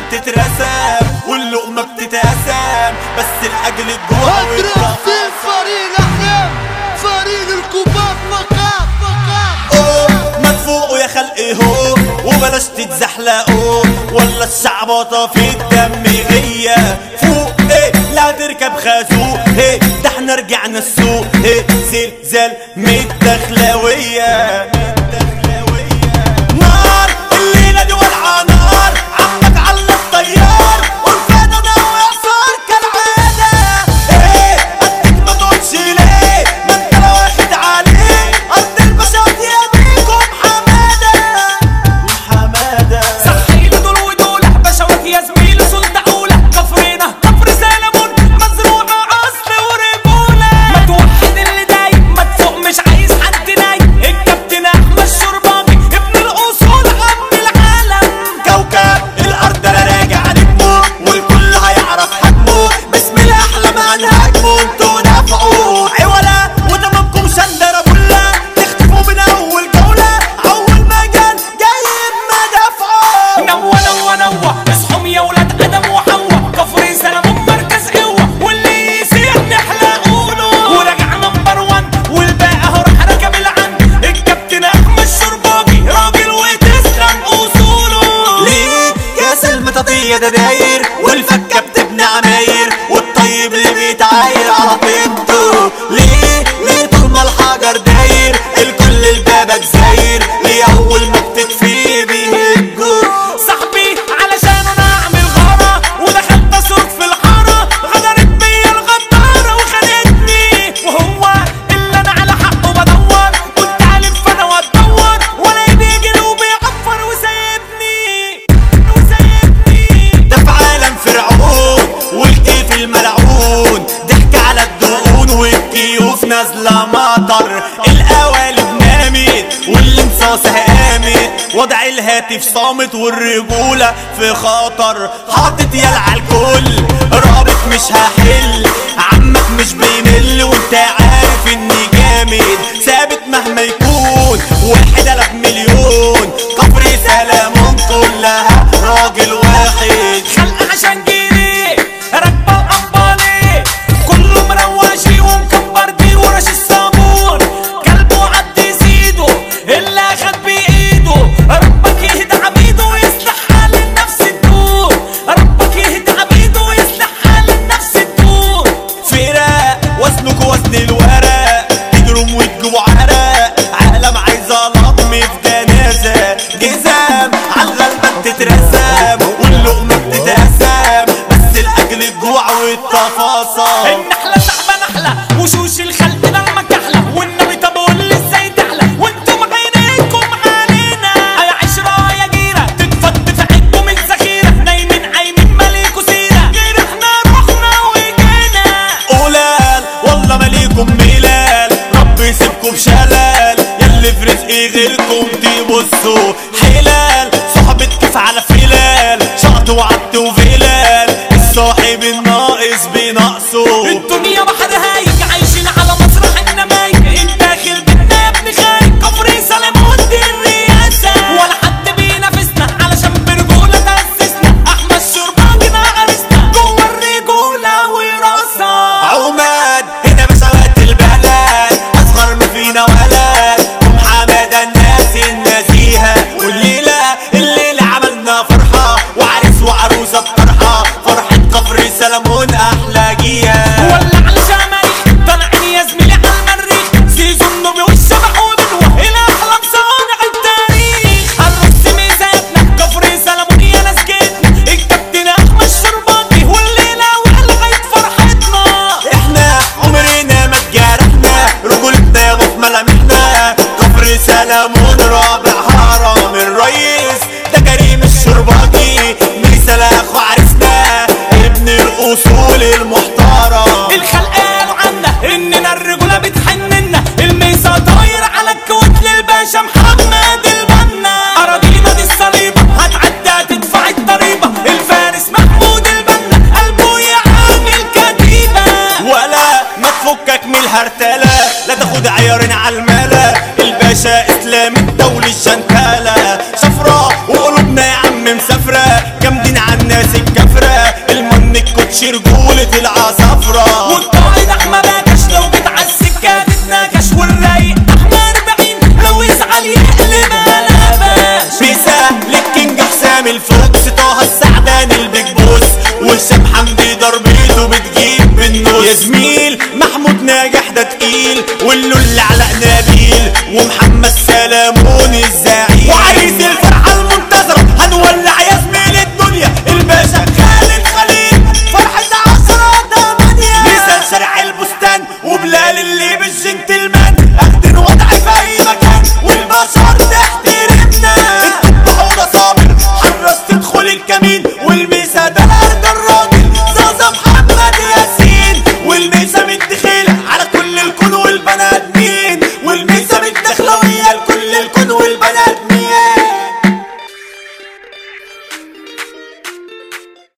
بتترسم واللقمة بتتقسم بس لأجل الجوع هدرس والطاقة فريق الاحلام فريق الكبار فقط فقط أوه، ما تفوقوا يا خلقي هو وبلاش تتزحلقوا ولا الشعبطة في الدم غية فوق ايه لا تركب خازوق ايه ده احنا رجعنا السوق ايه زلزال متدخلاوية نار الليلة دي ولعة نار عمك على الطيار والفدا ده ويعصر كالعادة ايه قدك ما تقولش ليه ما انت لو واخد عليه قد البشر يا بيكم حمادة وحمادة صحينا دول ودول بشوات يا زميلي سلطة أولى كفرنا كفر سلمون مزروعة أصل ورجولة ما توحد اللي دايم ما تفوق مش عايز حد نايم الكابتن أحمد شرباطي ابن الأصول عم العالم كوكب الارض انا راجع نجمه والكل هيعرف حجمه بسم الاحلام هنهاجمه انتوا دافعوا عولا وتمامكم شندره كلها تختفوا من اول جوله اول مجال جايب مدافعه نوى نوى نوى اصحوا يا ولاد ادم وحواء كفر سلام مركز قوه واللي يسير نحلقوا له ورجع نمبر 1 والباقي اهو راح ركب العن الكابتن احمد شرباجي راجل وتسلم اصوله ليه كاس المطاطية ده داير والفكة بتبني عماير والطيب اللي بيتعاير على طيبته ليه ليه طول ما الحجر داير الكل البابك زاير ليه اول ما بتطفي بيهجوا صاحبي علشان انا اعمل غارة ودخلت اسوق في الحارة غدرت بيا الغدارة وخدتني وهو اللي انا على حقه بدور كنت عالف انا واتدور ولا بيجري وبيعفر وسايبني وسايبني ده في عالم فرعون والكيف الملعون ضحك على الدقون والكيوف نازلة مطر القوالب نامت والانصاص قامت وضع الهاتف صامت والرجولة في خطر حاطط يل على الكل رابط مش هحل عمك مش بيمل وانت عارف اني جامد ثابت مهما يكون واحد الف مليون كفر سلامون كلها راجل واحد خلق عشان جيري راكبة وقبالي كله مرواشي ومكبر دي ورش الصابون كلبه عدي سيده اللي اخد بايده ربك يهدى عبيده ويصلح حال النفس تدور ربك يهدى عبيده ويصلح حال النفس تدور فرق وزنك وزن الورق تجرم وتجيبوا عرق عالم عايزة لطم في جنازة جزام عالغلبة بتترسم واللقمة بتتقسم بس لأجل الجوع والتفاصيل النحلة صعبة نحلة وشوش الخلق لما كحلة والنبي طب قول لي ازاي تعلى وانتم عينيكم علينا يا عشرة يا جيرة تتفض في عينكم الذخيرة نايمين عايمين مالكوا سيرة غير احنا رحنا وجينا قلال والله ماليكم ملال رب يسيبكم بشلال ياللي في رزقي غيركم تبصوا حلال صحبة كيف على فلال شقط وعبد وفلال الصاحب الناقص بنقصه الدنيا بحر هايج عايشين على مسرح النمايج الداخل بيتنا يا ابن خايج كفر سلام ودي الرئاسة ولا حد بينافسنا علشان برجولة تأسسنا أحمد شرباجي عرسنا جوه الرجولة وراسة عماد هنا مش وقت البلد اصغر ما فينا ولد ام حماده الناس النزيهه والليله رجولة العصافرة والقائد احمد اكش لو جيت على السكه تتناكش والرايق احمد 40 لو يزعل يقلب على باش مثال للكينج حسام الفوكس